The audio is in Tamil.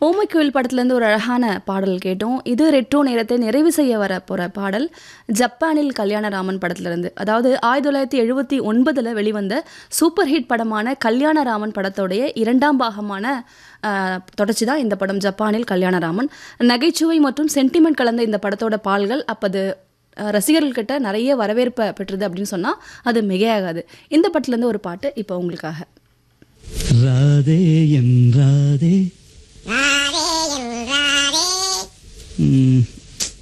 ஓமைக்குயில் படத்துலேருந்து ஒரு அழகான பாடல் கேட்டோம் இது ரெட்ரோ நேரத்தை நிறைவு செய்ய வர போகிற பாடல் ஜப்பானில் கல்யாணராமன் படத்துலேருந்து அதாவது ஆயிரத்தி தொள்ளாயிரத்தி எழுபத்தி ஒன்பதில் வெளிவந்த சூப்பர் ஹிட் படமான கல்யாணராமன் படத்தோடைய இரண்டாம் பாகமான ஆஹ், தொடர்ச்சி தான் இந்த படம் ஜப்பானில் கல்யாணராமன் நகைச்சுவை மற்றும் சென்டிமெண்ட் கலந்த இந்த படத்தோட பால்கள் அப்போது அஹ், ரசிகர்கள்கிட்ட நிறைய வரவேற்பை பெற்றது அப்படின்னு சொன்னால் அது மிகையாகாது இந்த படத்துலேருந்து ஒரு பாட்டு இப்போ உங்களுக்காக ராதே என் ராதே ம்,